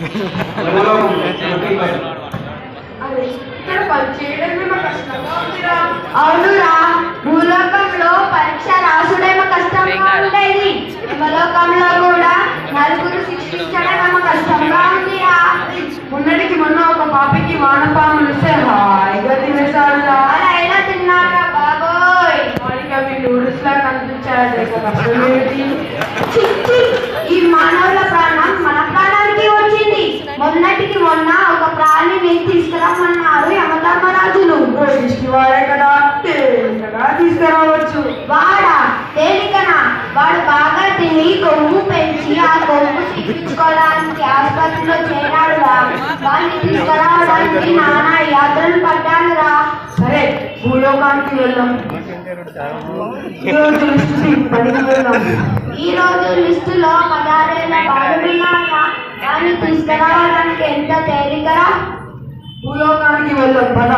అవునురా భూలోకంలో పరీక్ష రాసుడేమో కష్టంగా ఉండేది యమలోకంలో కూడా నలుగురు శిక్షించడం ఏమో కష్టంగా ఉందిరా మొన్నటికి మొన్న ఒక పాపికి వానపాములు ఇస్తే హాయిగా తినేసాడురా అలా ఎలా తిన్నారా బాబోయ్ వాడికి అవి నూడిల్స్ లా కనిపించాడు ఇక కష్టం ఏంటి చి, చి, ఈ మానవుల ప్రాణం మన ప్రాణానికి వచ్చింది మొన్నటికి మొన్న ఒక ప్రాణిని తీసుకురమ్మన్నారు యమధర్మరాజులు ఇంటికి వాడే కదా కదా తీసుకురావచ్చు వాడా తేలికనా వాడు బాగా తిని కొవ్వు పెంచి ఆ కొవ్వు తీపించుకోవడానికి ఆసుపత్రిలో చేరాడురా వాడిని తీసుకురావడానికి నానా యాత్రలు పడ్డానురా సరే భూలోకానికి వెళ్దాం ఈరోజు లిస్టు తీ, పనికి వెళ్దాం ఈ రోజు లిస్టులో పదహారేళ్ల బాలుడున్నారా వాడిని తీసుకురావడానికి ఎంత తేలికరా భూలోకానికి వెళ్దాం పద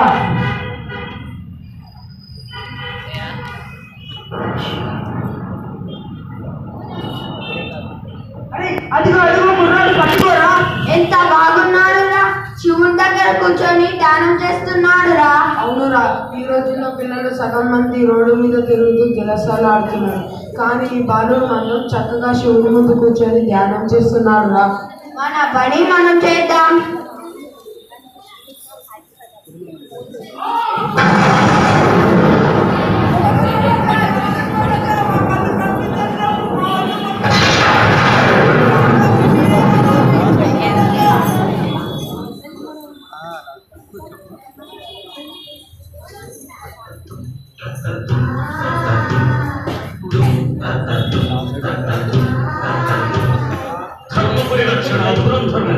అరే అదిగో అదిగో కుర్రాడు పట్టుకోరా ఎంత బాగున్నాడురా శివుని దగ్గర కూర్చొని ధ్యానం చేస్తున్నాడురా అవునురా ఈ రోజుల్లో పిల్లలు సగం మంది రోడ్డు మీద తిరుగుతూ జలసాలు ఆడుతున్నారు కానీ ఈ బాలుడు మాత్రం చక్కగా శివుడి ముందు కూర్చొని ధ్యానం చేస్తున్నాడు రా మన పని మనం చేద్దాం ధర్మ పరిరక్షణ దురంధర్మ